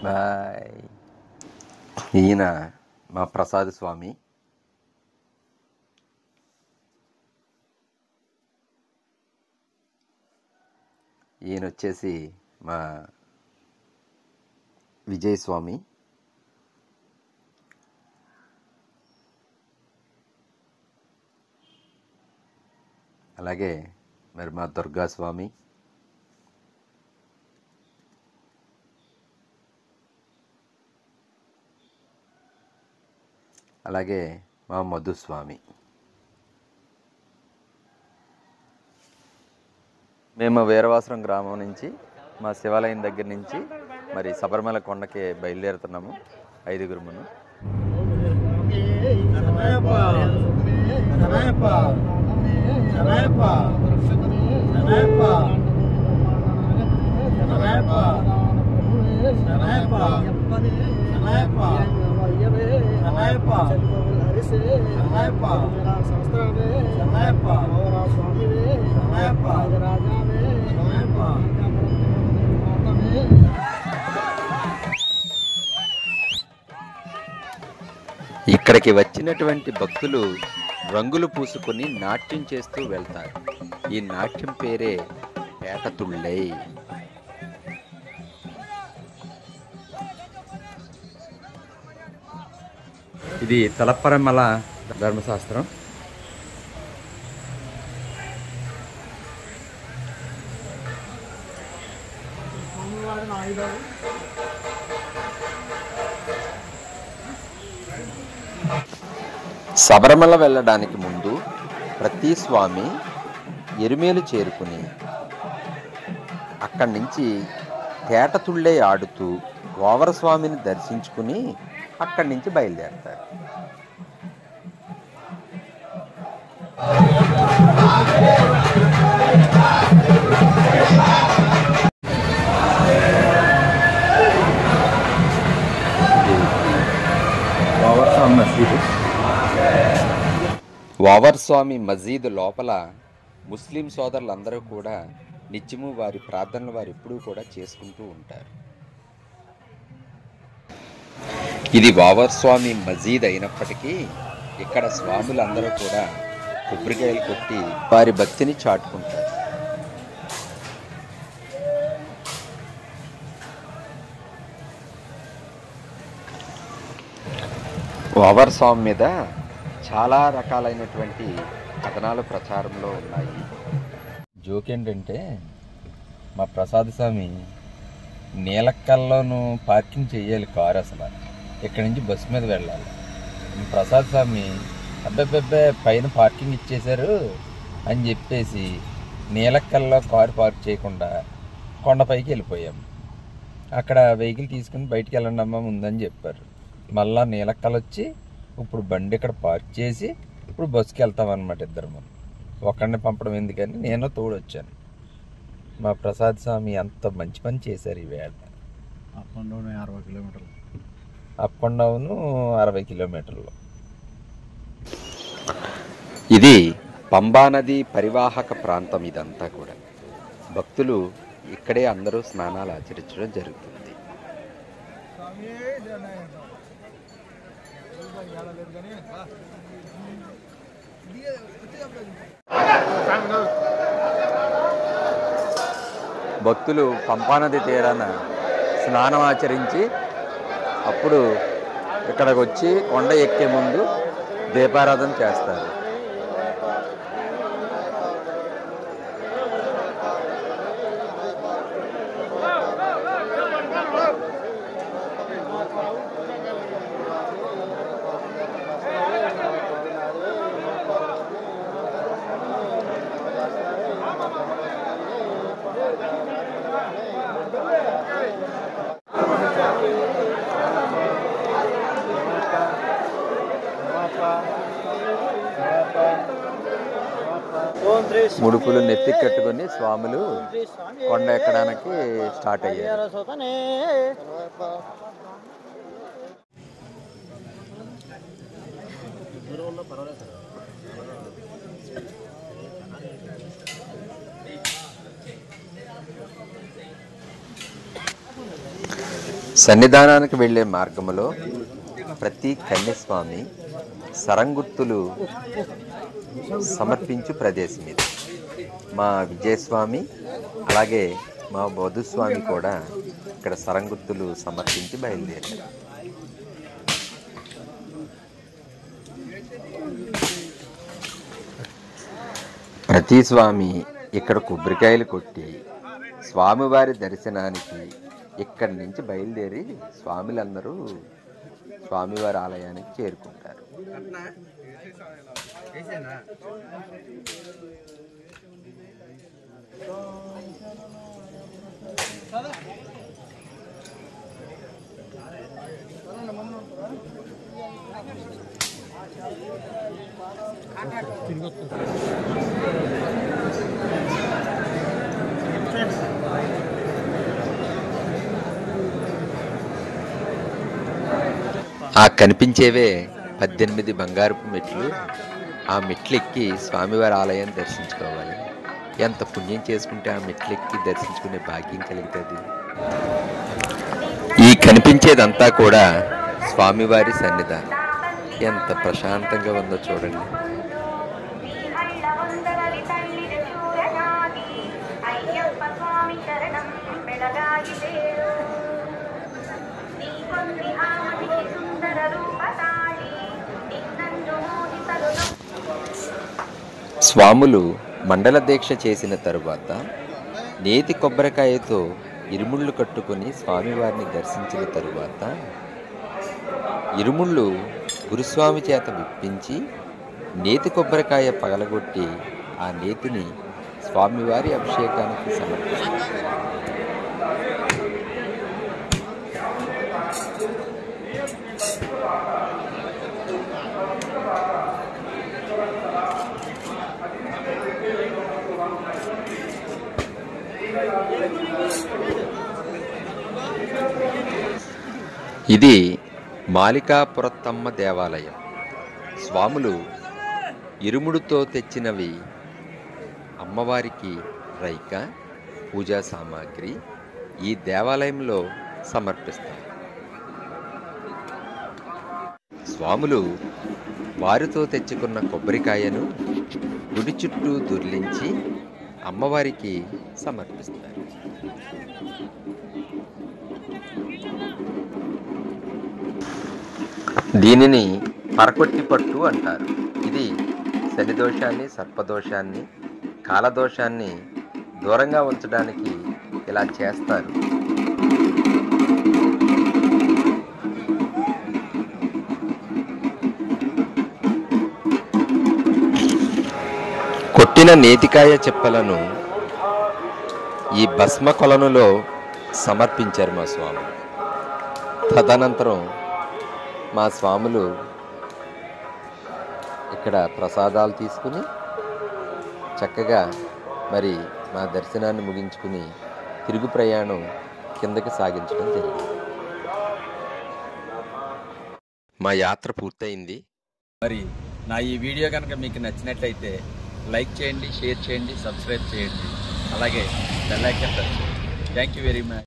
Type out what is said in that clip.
bye ఈయన మా ప్రసాద్ స్వామి ఈయన వచ్చేసి మా విజయ్ స్వామి అలాగే మరి మా దుర్గా స్వామి అలాగే మా మధుస్వామి మేము వీరవాసరం గ్రామం నుంచి మా శివాలయం దగ్గర నుంచి మరి శబరిమల కొండకి బయలుదేరుతున్నాము ఐదుగురు మనం ఇక్కడికి వచ్చినటువంటి భక్తులు రంగులు పూసుకొని నాట్యం చేస్తూ వెళ్తారు ఈ నాట్యం పేరే పేటతుళ్ళై ఇది తలపరమల ధర్మశాస్త్రం శబరిమల వెళ్ళడానికి ముందు ప్రతి స్వామి ఎరుమేలు చేరుకుని అక్కడి నుంచి తేటతుళ్ళే ఆడుతూ ఓవర స్వామిని దర్శించుకుని అక్కడి నుంచి బయలుదేరతారు ఓవర్ స్వామి మసీదు ఓవర్ స్వామి మసీదు లోపల ముస్లిం సోదరులందరూ కూడా నిత్యము వారి ప్రార్థనలు వారు ఎప్పుడూ కూడా చేసుకుంటూ ఉంటారు ఇది వావర్ స్వామి మసీద్ అయినప్పటికీ ఇక్కడ స్వాములందరూ కూడా కొబ్బరికాయలు కొట్టి వారి భక్తిని చాటుకుంటారు ఓవర్ స్వామి మీద చాలా రకాలైనటువంటి కథనాలు ప్రచారంలో ఉన్నాయి జోక్ ఏంటంటే మా ప్రసాద్ స్వామి నీలక్కల్లోనూ పార్కింగ్ చేయాలి కారు అసలు ఇక్కడి నుంచి బస్సు మీద వెళ్ళాలి ఈ ప్రసాద్ స్వామి అబ్బాబ్బే పైన పార్కింగ్ ఇచ్చేశారు అని చెప్పేసి నీలక్కల్లో కారు పార్క్ చేయకుండా కొండపైకి వెళ్ళిపోయాం అక్కడ వెహికల్ తీసుకుని బయటికి వెళ్ళండి అమ్మా ముందని చెప్పారు మళ్ళా నీలక్కలు వచ్చి ఇప్పుడు బండి ఇక్కడ పార్క్ చేసి ఇప్పుడు బస్సుకి వెళ్తామన్నమాట ఇద్దరు మనం ఒకరిని పంపడం ఎందుకని నేను తోడు వచ్చాను మా ప్రసాద్ స్వామి అంత మంచి పని చేశారు ఈవేళ అప్ అండ్ డౌన్ అరవై కిలోమీటర్లు అప్ అండ్ డౌన్ అరవై కిలోమీటర్లు ఇది పంబా నది పరివాహక ప్రాంతం ఇదంతా కూడా భక్తులు ఇక్కడే అందరూ స్నానాలు ఆచరించడం జరుగుతుంది భక్తులు పంపానది తీరాన స్నానం ఆచరించి అప్పుడు ఇక్కడికి వచ్చి కొండ ఎక్కే ముందు దీపారాధన చేస్తారు ముడుపులు నెత్తి కట్టుకొని స్వాములు కొండ ఎక్కడానికి స్టార్ట్ అయ్యారు సన్నిధానానికి వెళ్ళే మార్గంలో ప్రతి కన్యస్వామి సరంగుర్తులు సమర్పించు ప్రదేశం ఇది మా విజయస్వామి అలాగే మా వధుస్వామి కూడా ఇక్కడ సరంగుర్తులు సమర్పించి బయలుదేరారు ప్రతి స్వామి ఇక్కడ కొబ్బరికాయలు కొట్టి స్వామివారి దర్శనానికి ఇక్కడి నుంచి బయలుదేరి స్వాములందరూ స్వామివారి ఆలయానికి చేరుకుంటారు ఆ కనిపించేవే పద్దెనిమిది బంగారపు మెట్లు ఆ మెట్లు ఎక్కి స్వామివారి ఆలయం దర్శించుకోవాలి ఎంత పుణ్యం చేసుకుంటే ఆ మెట్లు ఎక్కి దర్శించుకునే భాగ్యం కలుగుతుంది ఈ కనిపించేదంతా కూడా స్వామివారి సన్నిధానం ఎంత ప్రశాంతంగా ఉందో చూడండి హరిళవందరలి తల్లిది సూరనాది అయ్యప్ప స్వామి శరణం ಬೆಳಗಾಗಿದೇಳು ನೀಕೊಂದಿ ಆಮನಿಗೆ ಸುಂದರ ರೂಪ ತಾಳಿ ನಿನ್ನನ್ನು ಮೋಹಿಸಲು స్వాములు మండల దీక్ష చేసిన తరువాత నేతి కొబ్బరికాయతో ఇరుముళ్ళు కట్టుకొని స్వామివారిని దర్శించిన తరువాత ఇరుముళ్ళు గురుస్వామి చేత విప్పించి నేతి కొబ్బరికాయ పగలగొట్టి ఆ నేతిని స్వామివారి అభిషేకానికి సమర్పిస్తారు ఇది మాలికాపురత్తమ్మ దేవాలయం స్వాములు ఇరుముడుతో తెచ్చినవి అమ్మవారికి రైక పూజా సామాగ్రి ఈ దేవాలయంలో సమర్పిస్తారు స్వాములు వారితో తెచ్చుకున్న కొబ్బరికాయను గుడి చుట్టూ దుర్లించి అమ్మవారికి సమర్పిస్తారు దీనిని పరకొట్టి పట్టు అంటారు ఇది శనిదోషాన్ని సర్పదోషాన్ని కాలదోషాన్ని దూరంగా ఉంచడానికి ఇలా చేస్తారు కొట్టిన నేతికాయ చెప్పలను ఈ భస్మ కొలనులో సమర్పించారు మా స్వామి తదనంతరం మా స్వాములు ఇక్కడ ప్రసాదాలు తీసుకుని చక్కగా మరి మా దర్శనాన్ని ముగించుకుని తిరుగు ప్రయాణం కిందకి సాగించడం జరిగింది మా యాత్ర పూర్తయింది మరి నా ఈ వీడియో కనుక మీకు నచ్చినట్లయితే లైక్ చేయండి షేర్ చేయండి సబ్స్క్రైబ్ చేయండి అలాగే బెల్ ఐకాన్ టచ్ చేయండి థ్యాంక్ యూ వెరీ మచ్